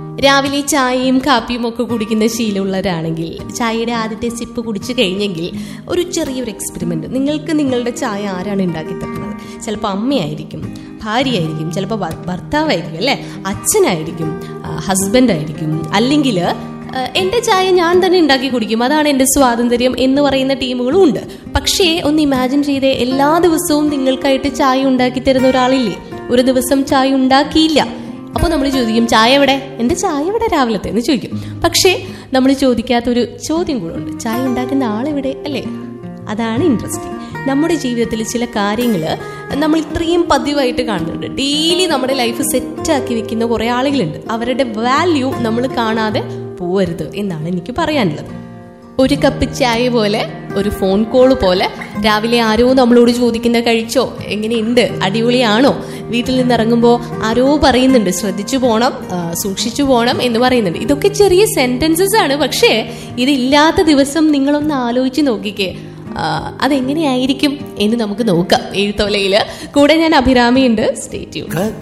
രാവിലെ ചായയും കാപ്പിയും ഒക്കെ കുടിക്കുന്ന ശീലമുള്ളവരാണെങ്കിൽ ചായയുടെ ആദ്യത്തെ സിപ്പ് കുടിച്ചു കഴിഞ്ഞെങ്കിൽ ഒരു ചെറിയൊരു എക്സ്പെരിമെന്റ് നിങ്ങൾക്ക് നിങ്ങളുടെ ചായ ആരാണ് ഉണ്ടാക്കി തരുന്നത് ചിലപ്പോൾ അമ്മയായിരിക്കും ഭാര്യയായിരിക്കും ചിലപ്പോൾ ഭർ- ഭർത്താവായിരിക്കും അല്ലേ അച്ഛനായിരിക്കും ഹസ്ബൻഡ് ആയിരിക്കും അല്ലെങ്കിൽ എന്റെ ചായ ഞാൻ തന്നെ ഉണ്ടാക്കി കുടിക്കും അതാണ് എന്റെ സ്വാതന്ത്ര്യം എന്ന് പറയുന്ന ടീമുകളും ഉണ്ട് പക്ഷേ ഒന്ന് ഇമാജിൻ ചെയ്തേ എല്ലാ ദിവസവും നിങ്ങൾക്കായിട്ട് ചായ ഉണ്ടാക്കി തരുന്ന ഒരാളില്ലേ ഒരു ദിവസം ചായ ഉണ്ടാക്കിയില്ല അപ്പോൾ നമ്മൾ ചോദിക്കും ചായ എവിടെ എൻ്റെ ചായ എവിടെ രാവിലത്തെ എന്ന് ചോദിക്കും പക്ഷേ നമ്മൾ ചോദിക്കാത്തൊരു ചോദ്യം കൂടെ ഉണ്ട് ചായ ഉണ്ടാക്കുന്ന ആളെവിടെ അല്ലേ അതാണ് ഇൻട്രസ്റ്റിംഗ് നമ്മുടെ ജീവിതത്തിൽ ചില കാര്യങ്ങൾ നമ്മൾ ഇത്രയും പതിവായിട്ട് കാണുന്നുണ്ട് ഡെയിലി നമ്മുടെ ലൈഫ് സെറ്റാക്കി വെക്കുന്ന കുറേ ആളുകളുണ്ട് അവരുടെ വാല്യൂ നമ്മൾ കാണാതെ പോവരുത് എന്നാണ് എനിക്ക് പറയാനുള്ളത് ഒരു കപ്പ് ചായ പോലെ ഒരു ഫോൺ കോൾ പോലെ രാവിലെ ആരോ നമ്മളോട് ചോദിക്കുന്ന കഴിച്ചോ എങ്ങനെയുണ്ട് അടിപൊളിയാണോ വീട്ടിൽ നിന്ന് ഇറങ്ങുമ്പോൾ ആരോ പറയുന്നുണ്ട് ശ്രദ്ധിച്ചു പോണം ആ, സൂക്ഷിച്ചു പോണം എന്ന് പറയുന്നുണ്ട് ഇതൊക്കെ ചെറിയ സെന്റൻസസ് ആണ് പക്ഷേ ഇതില്ലാത്ത ദിവസം നിങ്ങളൊന്ന് ആലോചിച്ച് നോക്കിക്കേ ആ, അതെങ്ങനെയായിരിക്കും എന്ന് നമുക്ക് നോക്കാം എഴുത്തോലയിൽ കൂടെ ഞാൻ അഭിരാമിയുണ്ട് സ്റ്റേറ്റ്യൂ കഥ